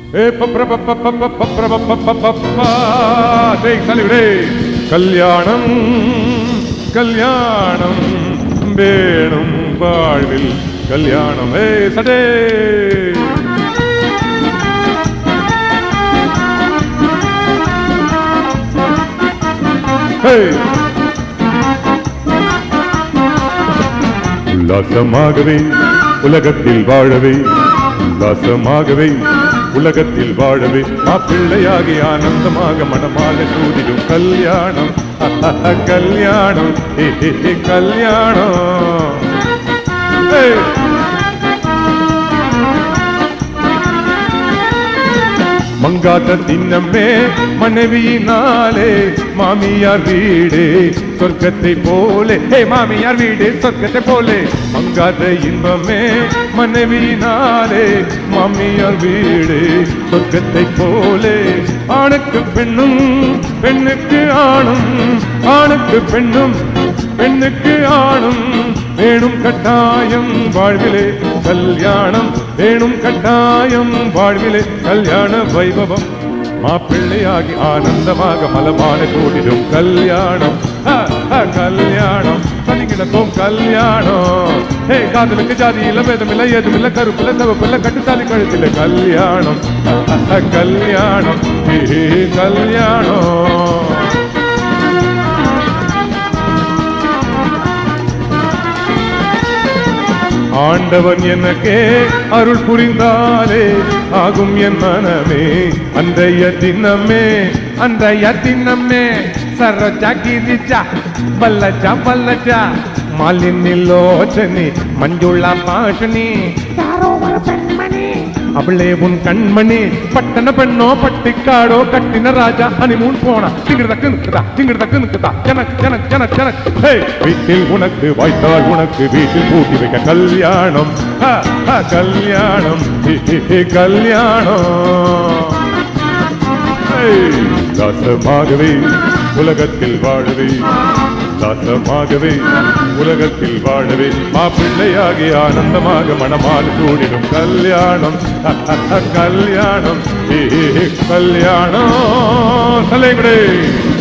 ஏ பப்ர பப்ப பப்ப பப்ர பப்ப பப்ப பப்பா. டேய் தலைவரே கல்யாணம் கல்யாணம் வேணும் வாழ்வில் கல்யாணம் ஏ சடே ஹே உல்லாசமாகவே உலகத்தில் வாழவே உல்லாசமாகவே உலகத்தில் வாழவே மாப்பிள்ளையாகி ஆனந்தமாக மனமாக சூடிடும் கல்யாணம் கல்யாணம் ஹே, ஹே, ஹே, கல்யாணம் ஹே. மங்காத்த தின்னம்மே மனைவியினாலே மாமியார் வீடு சொர்க்கத்தை போலே ஹே மாமியார் வீடு சொர்க்கத்தை போலே மங்காத இன்பமே மனைவியினாலே மாமியார் வீடு சொர்க்கத்தை போலே ஆணுக்கு பெண்ணும் பெண்ணுக்கு ஆணும் ஆணுக்கு பெண்ணும் பெண்ணுக்கு ஆணும் வேணும் கட்டாயம் வாழ்விலே கல்யாணம் வேணும் கட்டாயம் வாழ்விலே கல்யாண வைபவம் மாப்பிள்ளையாகி ஆனந்தமாக மலமான கூடிடும் கல்யாணம் ஹ, ஹ, கல்யாணம் தனிக்கிடக்கும் கல்யாணம் ஹே காதலுக்கு ஜாதி இல்ல வேதம் இல்ல ஏதும் இல்ல கருப்பில்ல தவப்பில்ல கட்டுத்தாலி கழுத்தில கல்யாணம் ஹ, ஹ, ஹ, கல்யாணம் ஹே, ஹே, கல்யாணம் ஆண்டவன் எனக்கே அருள் புரிந்தாலே ஆகும் என் மனமே அன்றைய தினமே அன்றைய தினமே சரோஜா கிரிஜா பல்லஜா பல்லஜா மாலினி லோச்சனி மஞ்சுள பாஷனி யாரோ ஒரு பெண்மணி அவளே உன் கண்மணி பட்டண பெண்ணோ பட்டிக்காடோ கட்டின ராஜா ஹனிமூன் போனா திங்கிடுதக்கு நிக்குதா திங்கிடுதக்கு நிக்குதா எனக்கு எனக்கு எனக்கு எனக்கு ஹே வீட்டில் உனக்கு வாய்த்தால் உனக்கு வீட்டில் பூட்டி வைக்க கல்யாணம் ஹ, ஹ, கல்யாணம் ஹி, ஹி, ஹி, கல்யாணம் ஹே, தாசமாகவே உலகத்தில் வாழவே தாசமாகவே உலகத்தில் வாழவே மாப்பிள்ளையாகி ஆனந்தமாக மனமால் கூடிடும் கல்யாணம் ஹ, ஹ, ஹ, கல்யாணம் ஹே, ஹே, ஹே, கல்யாணம் தலைவிடே